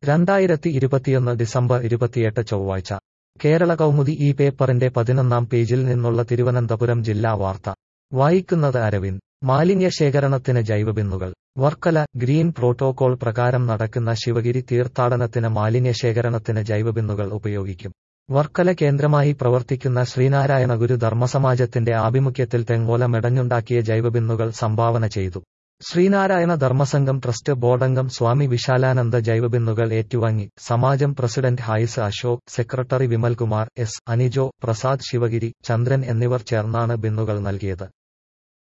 രണ്ടായിരത്തി ഇരുപത്തിയൊന്ന് ഡിസംബർ ഇരുപത്തിയെട്ട് ചൊവ്വാഴ്ച കേരള കൗമുദി ഈ പേപ്പറിന്റെ പതിനൊന്നാം പേജിൽ നിന്നുള്ള തിരുവനന്തപുരം ജില്ലാ വാർത്ത വായിക്കുന്നത് അരവിന്ദ് മാലിന്യ ശേഖരണത്തിന് ജൈവബിന്നുകൾ വർക്കല ഗ്രീൻ പ്രോട്ടോകോൾ പ്രകാരം നടക്കുന്ന ശിവഗിരി തീർത്ഥാടനത്തിന് മാലിന്യ ശേഖരണത്തിന് ജൈവബിന്നുകൾ ഉപയോഗിക്കും വർക്കല കേന്ദ്രമായി പ്രവർത്തിക്കുന്ന ശ്രീനാരായണ ഗുരു ധർമ്മസമാജത്തിന്റെ ആഭിമുഖ്യത്തിൽ തെങ്ങോല മെടഞ്ഞുണ്ടാക്കിയ ജൈവബിന്നുകൾ സംഭാവന ചെയ്തു ശ്രീനാരായണ ധർമ്മസംഘം ട്രസ്റ്റ് ബോർഡംഗം സ്വാമി വിശാലാനന്ദ ജൈവബിന്നുകൾ ഏറ്റുവാങ്ങി സമാജം പ്രസിഡന്റ് ഹൈസ് അശോക് സെക്രട്ടറി വിമൽകുമാർ എസ് അനിജോ പ്രസാദ് ശിവഗിരി ചന്ദ്രൻ എന്നിവർ ചേർന്നാണ് ബിന്നുകൾ നൽകിയത്